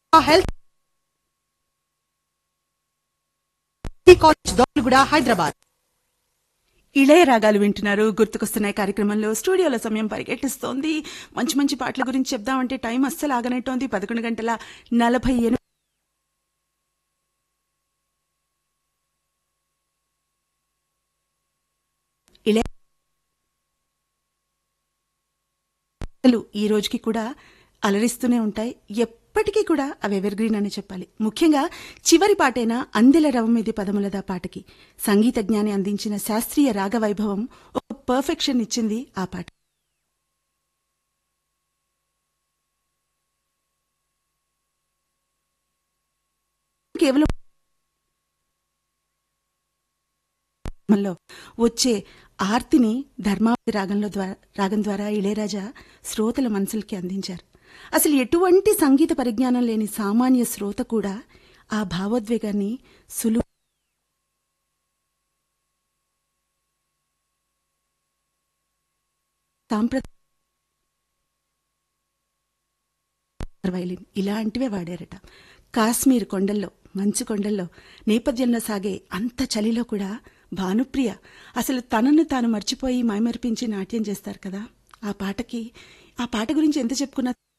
health college Domalguda Hyderabad ఇళయ రాగాలు వింటున్నారు గుర్తుకొస్తున్నాయి కార్యక్రమంలో స్టూడియోలో సమయం పరిగెట్టిస్తోంది మంచి మంచి పాటల గురించి చెప్దామంటే టైం అస్సలు ఆగనట్టోంది పదకొండు గంటల నలభై ఎనిమిది ఇళయ పాటలు ఈ రోజుకి కూడా అలరిస్తూనే ఉంటాయి ఎప్పటికీ కూడా అవి ఎవర్గ్రీన్ అని చెప్పాలి ముఖ్యంగా చివరి పాటైన అందెల రవమిది పదములదా పాటకి సంగీత జ్ఞాని అందించిన శాస్త్రీయ రాగ వైభవం ఒక పర్ఫెక్షన్ ఇచ్చింది ఆ పాట కేవలం లో వచ్చే ఆర్తిని ధర్మావతి రాగంలో ద్వారా రాగం ద్వారా ఇళయరాజా శ్రోతల మనసులకి అందించారు అసలు ఎటువంటి సంగీత పరిజ్ఞానం లేని సామాన్య శ్రోత కూడా ఆ భావోద్వేగాన్ని సులువు సాంప్రదాయ వైలిన్ ఇలాంటివే వాడారట కాశ్మీర్ కొండల్లో మంచు కొండల్లో నేపథ్యంలో సాగే అంత చలిలో కూడా భానుప్రియ అసలు తనను తాను మర్చిపోయి మైమరిపించి నాట్యం చేస్తారు కదా ఆ పాటకి ఆ పాట గురించి ఎంత చెప్పుకున్నా